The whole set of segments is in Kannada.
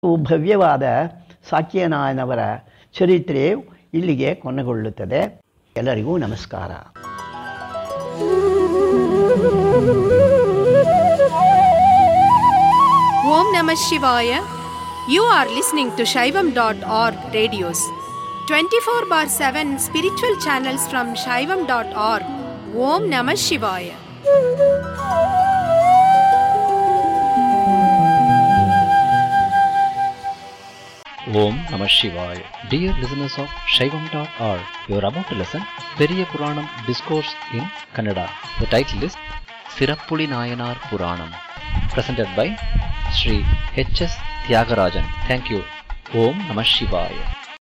ಭವ್ಯವಾದ ಸಾಕ್ಯನಾಯನವರ ಚರಿತ್ರೆ ಇಲ್ಲಿಗೆ ಕೊನೆಗೊಳ್ಳುತ್ತದೆ ಎಲ್ಲರಿಗೂ ನಮಸ್ಕಾರ Om Namah Shivaya. You are listening to Shaivam.org radios. 24 bar 7 spiritual channels from Shaivam.org. Om Namah Shivaya. Om Namah Shivaya. Dear listeners of Shaivam.org, you are about to listen Periya Puranam Discourse in Kannada. The title is Sirappuli Nayanar Puranam, presented by Sri H.S. Tyagarajan. Thank you. Om Namah Shivaya.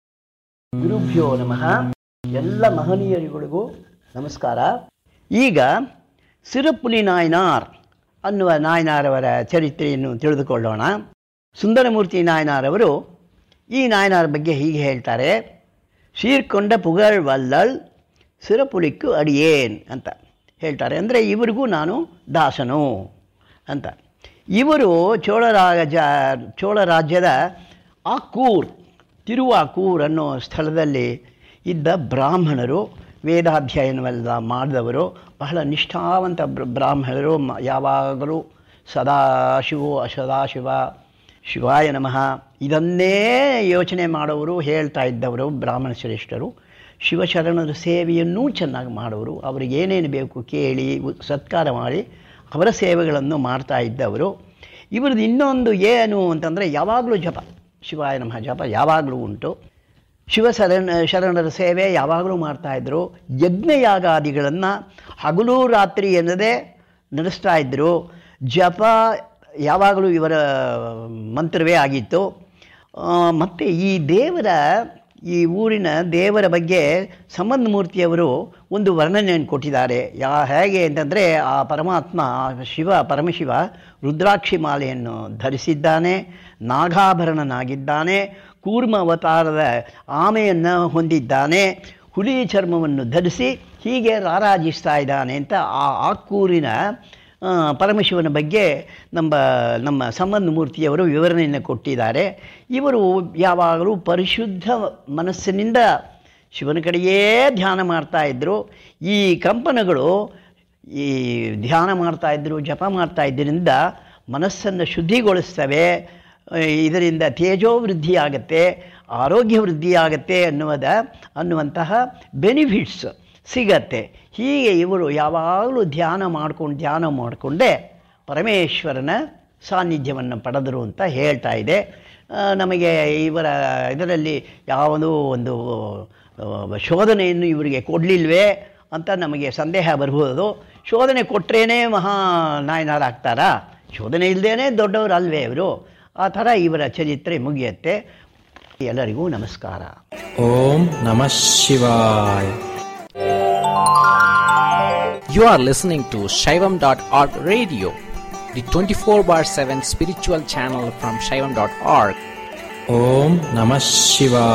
ಗುರುಭ್ಯೋ ನಮಃ ಎಲ್ಲ ಮಹನೀಯರುಗಳಿಗೂ ನಮಸ್ಕಾರ ಈಗ ಸಿರಪುಲಿ ನಾಯನಾರ್ ಅನ್ನುವ ನಾಯನಾರವರ ಚರಿತ್ರೆಯನ್ನು ತಿಳಿದುಕೊಳ್ಳೋಣ ಸುಂದರಮೂರ್ತಿ ನಾಯನಾರವರು ಈ ನಾಯನಾರ ಬಗ್ಗೆ ಹೀಗೆ ಹೇಳ್ತಾರೆ ಸೀರ್ಕೊಂಡ ಪುಗಳ್ ವಲ್ಲಳ್ ಸಿರಪುಲಿಕ್ಕು ಅಡಿಯೇನ್ ಅಂತ ಹೇಳ್ತಾರೆ ಅಂದರೆ ಇವರಿಗೂ ನಾನು ದಾಸನು ಅಂತ ಇವರು ಚೋಳರಾಜ ಚೋಳ ರಾಜ್ಯದ ಆಕೂರ್ ತಿರುವಾಕೂರ್ ಅನ್ನೋ ಸ್ಥಳದಲ್ಲಿ ಇದ್ದ ಬ್ರಾಹ್ಮಣರು ವೇದಾಧ್ಯಯನವೆಲ್ಲ ಮಾಡಿದವರು ಬಹಳ ನಿಷ್ಠಾವಂತ ಬ್ರ- ಬ್ರಾಹ್ಮಣರು ಮ- ಯಾವಾಗಲೂ ಸದಾಶಿವೋ ಸದಾಶಿವ ಶಿವಾಯ ನಮಃ ಇದನ್ನೇ ಯೋಚನೆ ಮಾಡೋರು ಹೇಳ್ತಾ ಇದ್ದವರು ಬ್ರಾಹ್ಮಣ ಶ್ರೇಷ್ಠರು ಶಿವಶರಣರ ಸೇವೆಯನ್ನೂ ಚೆನ್ನಾಗಿ ಮಾಡೋರು ಅವ್ರಿಗೆ ಏನೇನು ಬೇಕು ಕೇಳಿ ಉ- ಸತ್ಕಾರ ಮಾಡಿ ಅವರ ಸೇವೆಗಳನ್ನು ಮಾಡ್ತಾ ಇದ್ದವರು ಇವ್ರದ್ದು ಇನ್ನೊಂದು ಏನು ಅಂತಂದರೆ ಯಾವಾಗಲೂ ಜಪ ಶಿವಾಯ ನಮಃ ಜಪ ಯಾವಾಗಲೂ ಉಂಟು ಶಿವ ಶರಣ ಶರಣರ ಸೇವೆ ಯಾವಾಗಲೂ ಮಾಡ್ತಾಯಿದ್ರು ಯಜ್ಞಯಾಗಾದಿಗಳನ್ನು ಹಗಲು ರಾತ್ರಿ ಎನ್ನದೇ ನಡೆಸ್ತಾ ಇದ್ದರು ಜಪ ಯಾವಾಗಲೂ ಇವರ ಮಂತ್ರವೇ ಆಗಿತ್ತು ಮತ್ತು ಈ ದೇವರ ಈ ಊರಿನ ದೇವರ ಬಗ್ಗೆ ಸಂಬಂಧಮೂರ್ತಿಯವರು ಒಂದು ವರ್ಣನೆಯನ್ನು ಕೊಟ್ಟಿದ್ದಾರೆ ಯಾ ಹೇಗೆ ಅಂತಂದರೆ ಆ ಪರಮಾತ್ಮ ಆ ಶಿವ ಪರಮಶಿವ ರುದ್ರಾಕ್ಷಿ ಮಾಲೆಯನ್ನು ಧರಿಸಿದ್ದಾನೆ ನಾಗಾಭರಣನಾಗಿದ್ದಾನೆ ಕೂರ್ಮ ಅವತಾರದ ಆಮೆಯನ್ನು ಹೊಂದಿದ್ದಾನೆ ಹುಲಿ ಚರ್ಮವನ್ನು ಧರಿಸಿ ಹೀಗೆ ರಾರಾಜಿಸ್ತಾ ಇದ್ದಾನೆ ಅಂತ ಆ ಆಕ್ಕೂರಿನ ಆ, ಪರಮಶಿವನ ಬಗ್ಗೆ ನಮ್ಮ ನಮ್ಮ ಸಂಬಂಧ ಮೂರ್ತಿಯವರು ವಿವರಣೆಯನ್ನು ಕೊಟ್ಟಿದ್ದಾರೆ ಇವರು ಯಾವಾಗಲೂ ಪರಿಶುದ್ಧ ಮನಸ್ಸಿನಿಂದ ಶಿವನ ಕಡೆಯೇ ಧ್ಯಾನ ಮಾಡ್ತಾ ಇದ್ದರು ಈ ಕಂಪನಗಳು ಈ ಧ್ಯಾನ ಮಾಡ್ತಾ ಇದ್ದರು ಜಪ ಮಾಡ್ತಾ ಇದ್ದರಿಂದ ಮನಸ್ಸನ್ನು ಶುದ್ಧಿಗೊಳಿಸ್ತವೆ ಇದರಿಂದ ತೇಜೋ ವೃದ್ಧಿ ಆಗುತ್ತೆ ಆರೋಗ್ಯ ವೃದ್ಧಿ ಆಗುತ್ತೆ ಅನ್ನುವುದ ಅನ್ನುವಂತಹ ಬೆನಿಫಿಟ್ಸ್ ಸಿಗತ್ತೆ ಹೀಗೆ ಇವರು ಯಾವಾಗಲೂ ಧ್ಯಾನ ಮಾಡ್ಕೊಂಡು ಧ್ಯಾನ ಮಾಡಿಕೊಂಡೇ ಪರಮೇಶ್ವರನ ಸಾನ್ನಿಧ್ಯವನ್ನು ಪಡೆದರು ಅಂತ ಹೇಳ್ತಾ ಇದೆ ಆ, ನಮಗೆ ಇವರ ಇದರಲ್ಲಿ ಯಾವುದೋ ಒಂದು ಆ, ಶೋಧನೆಯನ್ನು ಇವರಿಗೆ ಕೊಡಲಿಲ್ವೇ ಅಂತ ನಮಗೆ ಸಂದೇಹ ಬರ್ಬೋದು ಶೋಧನೆ ಕೊಟ್ಟರೇನೆ ಮಹಾ ನಾಯನರಾಗ್ತಾರಾ ಶೋಧನೆ ಇಲ್ಲದೇ ದೊಡ್ಡವರು ಅಲ್ವೇ ಇವರು ಆ ಥರ ಇವರ ಚರಿತ್ರೆ ಮುಗಿಯುತ್ತೆ ಎಲ್ಲರಿಗೂ ನಮಸ್ಕಾರ ಓಂ ನಮಃ ಶಿವಾಯ You are listening to Shaivam.org radio, the 24 bar 7 spiritual channel from Shaivam.org. ಓಂ ನಮಃ ಶಿವಾಯ